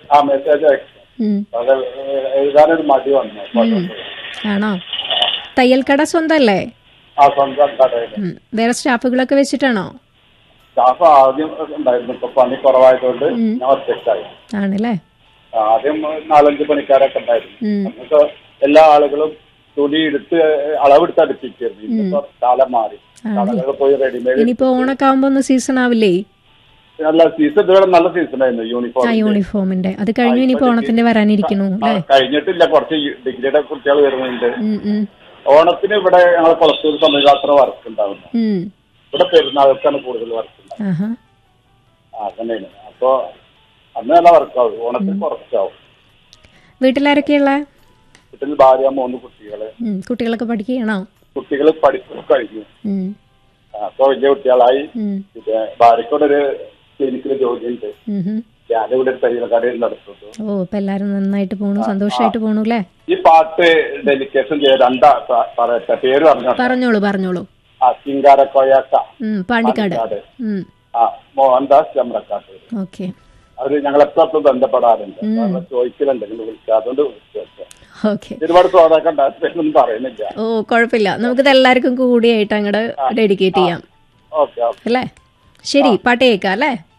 ആ മെസ്സേജ് അയക്കും ഉം. അത് എഴുതാനൊരു മടി വന്നു ഉം. ആണോ തയ്യൽക്കട സ്വന്തല്ലേ ആ സ്വന്തം കടയിൽ ഉം. വേറെ സ്റ്റാഫുകളൊക്കെ വെച്ചിട്ടാണോ സ്റ്റാഫ് ആദ്യം ഉണ്ടായിരുന്നു ഇപ്പൊ പണി കുറവായതുകൊണ്ട് ഞാൻ ഒറ്റയ്ക്കായി ആണല്ലേ ആദ്യം നാലഞ്ച് പണിക്കാരൊക്കെ ഉണ്ടായിരുന്നു ഉം. നമുക്ക് എല്ലാ ആളുകളും തുണി എടുത്ത് അളവെടുത്ത് അടുപ്പിച്ചിരുന്നു ഇന്നിപ്പോ കാലം മാറി കടകളിൽ പോയി റെഡിമെയ്ഡ് ഇനിയിപ്പോ ഓണൊക്കെ ആവുമ്പോ ഒന്ന് സീസൺ ആവില്ലേ നല്ല സീസൺ ഇതുവരെ നല്ല സീസൺ ആയിരുന്നു യൂണിഫോം ആ യൂണിഫോമിന്റെ അത് കഴിഞ്ഞു ഇനിയിപ്പോ ഓണത്തിന്റെ വരാനിരിക്കണു ആ, അല്ലേ കഴിഞ്ഞിട്ടില്ല കുറച്ച് ഡിഗ്രിയുടെ കുട്ടികൾ വരുന്നുണ്ട് ഉം, ഉം. ഓണത്തിന് ഇവിടെ ഞങ്ങൾ കുളത്തൂർ സമയത്ത് വർക്ക് ഉണ്ടാവുന്നു ഉം. ഇവിടെ പെരുന്നാൾക്കാണ് കൂടുതൽ വർക്ക് ഉണ്ടാവുന്നത് ആഹാ ആ, അങ്ങനെയാണ് അപ്പൊ അന്ന് നല്ല വർക്കാവും ഓണത്തിന് കുറച്ചാവും വീട്ടിലാരൊക്കെയുള്ള വീട്ടിൽ ഭാര്യ മൂന്ന് കുട്ടികള് ഉം. കുട്ടികളൊക്കെ പഠിക്കുകയാണോ കുട്ടികൾ പഠിപ്പ് കഴിഞ്ഞു ഉം. ആ, അപ്പൊ വലിയ കുട്ടികളായി ഉം. പിന്നെ ഭാര്യക്കൂടെ ഒരു ക്ലിനിക്കിൽ ജോലിയുണ്ട് ഉം, ഉം. ഞാനിവിടെ ഒരു തയ്യൽ കടയിൽ നടത്തുന്നു ഓ ഇപ്പൊ എല്ലാരും നന്നായിട്ട് പോണു സന്തോഷമായിട്ട് പോണു അല്ലേ ഈ പാട്ട് ഡെലിക്കേഷൻ ചെയ്ത രണ്ടാ പ- പറയട്ടെ പേര് പറഞ്ഞു പറഞ്ഞോളൂ പറഞ്ഞോളൂ ആ ചിങ്കാര കൊയാക്ക ഉം, പാണ്ടിക്കാട് ഉം. ആ മോഹൻദാസ് ചമ്രക്കാട്ട് ഓക്കെ അവര് ഞങ്ങളെപ്പോഴും ബന്ധപ്പെടാറുണ്ട് കാരണം ചോദിക്കലുണ്ട് ഇങ്ങനെ വിളിക്കുക അതുകൊണ്ട് വിളിച്ചു ഓക്കെ ഒരുപാട് ശ്രോതാക്കൾ ഉണ്ടാകും പറയുന്നില്ല ഓ കുഴപ്പമില്ല നമുക്കിത് എല്ലാവർക്കും കൂടിയായിട്ട് അങ്ങോട്ട് ഡെഡിക്കേറ്റ് ചെയ്യാം ഓക്കെ ഓക്കെ അല്ലേ ശരി പാട്ട് കേൾക്കാം അല്ലേ